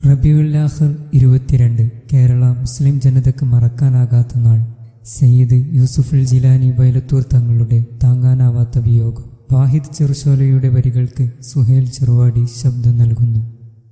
റബിയുല്ലാഹർ ഇരുപത്തിരണ്ട് കേരള മുസ്ലിം ജനതയ്ക്ക് മറക്കാനാകാത്ത നാൾ സയ്യിദ് യൂസുഫുൽ ജിലാനി വയലത്തൂർ തങ്ങളുടെ താങ്ങാനാവാത്ത വിയോഗം വാഹിദ് ചെറുശോലയുടെ വരികൾക്ക് സുഹേൽ ചെറുവാടി ശബ്ദം നൽകുന്നു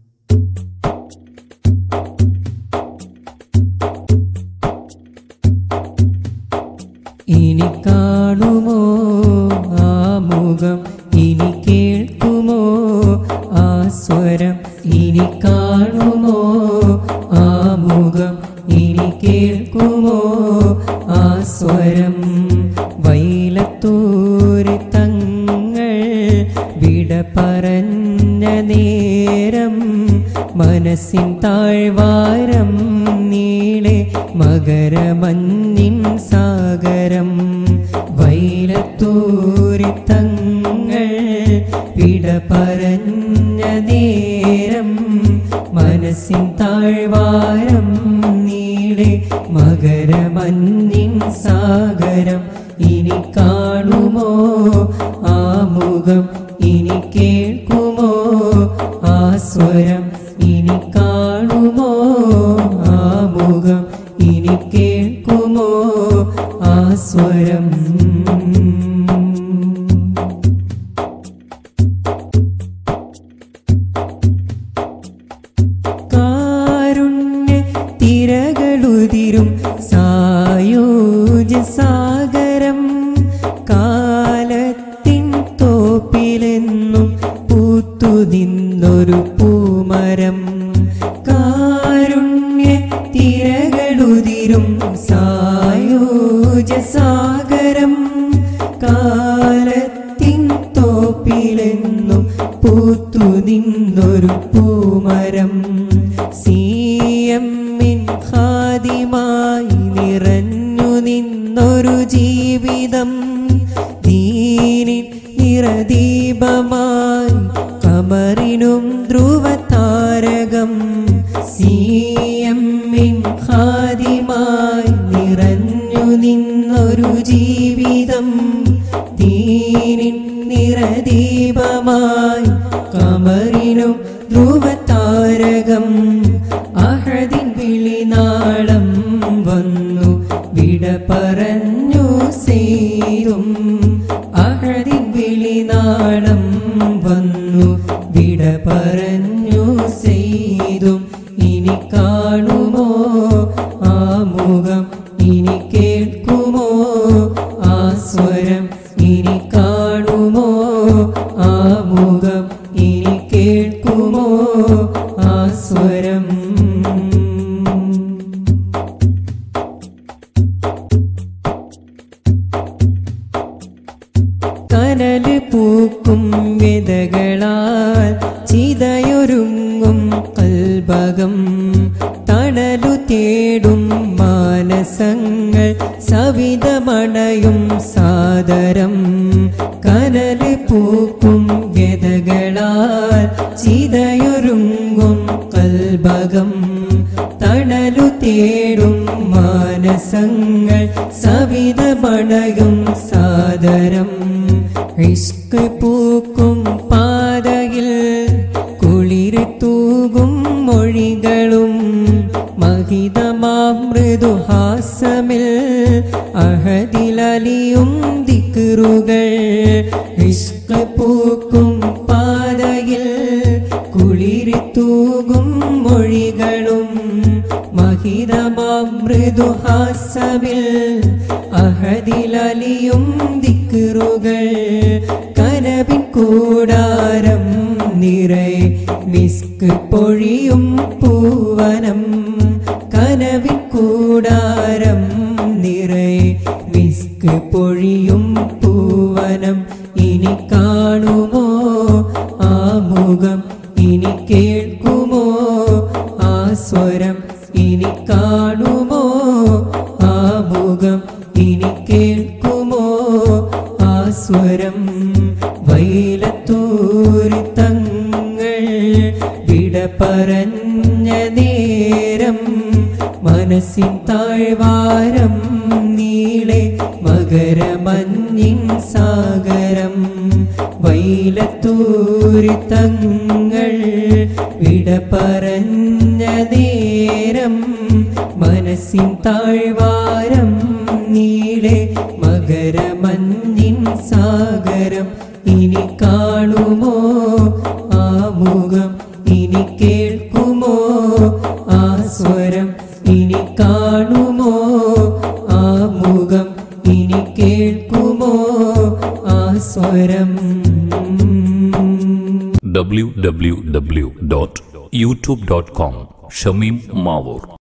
ഇനി കാണുമോ ആ മുഖം ഇനി കേൾക്കുമോ ആ സ്വരം ഇനി കാണുമോ ആ മുഖം ഇനി കേൾക്കുമോ ആ സ്വരം വൈലത്തൂര് തങ്ങൾ വിട പറഞ്ഞ നേരം മനസ്സിൻ താഴ്വാരം നീളെ മകരമഞ്ഞിൻ സാഗരം വൈലത്തൂരി തങ്ങൾ വിട പറഞ്ഞ നേരം മനസ്സിൻ താഴ്വാരം നീളെ മകരമഞ്ഞിൻ സാഗരം ഇനി കാണുമോ ആ മുഖം ഇനി കേൾക്കുമോ ആ സ്വരം ഇനി കാണുമോ ആ മുഖം ഇനി കേൾക്കുമോ ആ സ്വരം കാരുണ്യ തിരകളുതിരും സായോജ സാഗരം കാലത്തിൻ തോപ്പിലെന്നും പൂത്തു നിന്നൊരു പൂമരം കാരുണ്യ തിരകളുതിരും സായോജ സാഗരം കാലത്തിൻ തോപ്പിലെന്നും പൂത്തു നിന്നൊരു പൂമരം സിയമ്മിൻ ഖാദിമായി നിറഞ്ഞു നിന്നൊരു ജീവിതം ദീനിൻ നിറദീപമായി കമറിനും ധ്രുവതാരകം സിയമ്മിൻ ഖാദിമായി നിറഞ്ഞു നിന്നൊരു ജീവിതം ദീനിൻ നിറദീപമായി കമറിനും ധ്രുവതാരകം അഹദിൻ വിളിനാളം വന്നു വിട പറഞ്ഞു സേരും അഹദിൻ വിളിനാളം വന്നു വിട പറഞ്ഞു ചെയ്തും ഇനി കാണുമോ ആ മുഖം ഇനി കേൾക്കുമോ ആ സ്വരം ഇനി കാണുമോ ആ മുഖം ഇനി കേൾക്കുമോ ആ സ്വരം കനല് പൂക്കും വിതകളാൽ ചിതയൊരുങ്ങും കൽഭകം തണലു തേടും മാനസങ്ങൾ സവിതമണയും സാദരം കനല് പൂക്കും വ്യതകളാൽ ചിതയൊരുങ്ങും കൽഭകം തണലു തേടും മാനസങ്ങൾ സവിതമണയും സാദരം ഇഷ്ക് പൂക്കും പാതയിൽ കുളിര് തൂകും മൊഴികളും മഹിതമാം മൃദുഹാസമിൽ അഹദിലലിയും ദിക്കറുകൾ ഇഷ്ക് പൂക്കും പാതയിൽ കുളിര് തൂകും മൊഴികളും മഹിതമാം മൃദുഹാസമിൽ അഹദിലലിയും ദിക്കറുകൾ കനവിൻ കൂടാരം നിറയെ മിസ്ക് പൊഴിയും പൂവനം കനവിൻ കൂടാരം നിറയെ മിസ്ക് പൊഴിയും പൂവനം ഇനി കാണുമോ ആ മുഖം ഇനി കേൾക്കുമോ ആ സ്വരം ഇനി കാണുമോ ആ മുഖം ഇനി കേൾക്കുമോ ആ സ്വരം വൈലത്തൂരി തങ്ങൾ വിട പറഞ്ഞ നേരം മനസ്സിൻ താഴ്വാരം നീളെ മകരമഞ്ഞിൻ സാഗരം വൈലത്തൂരി തങ്ങൾ വിട പറഞ്ഞ നേരം മനസ്സിൻ താഴ്വാരം നീളെ മകരമഞ്ഞിൻ സാഗരം ഇനി കാണുമോ ആ മുഖം ഇനി കേൾക്കുമോ ആ സ്വരം ഇനി കാണുമോ ആ മുഖം ഇനി കേൾക്കുമോ ആ സ്വരം www.youtube.com ഷമീം മാവൂർ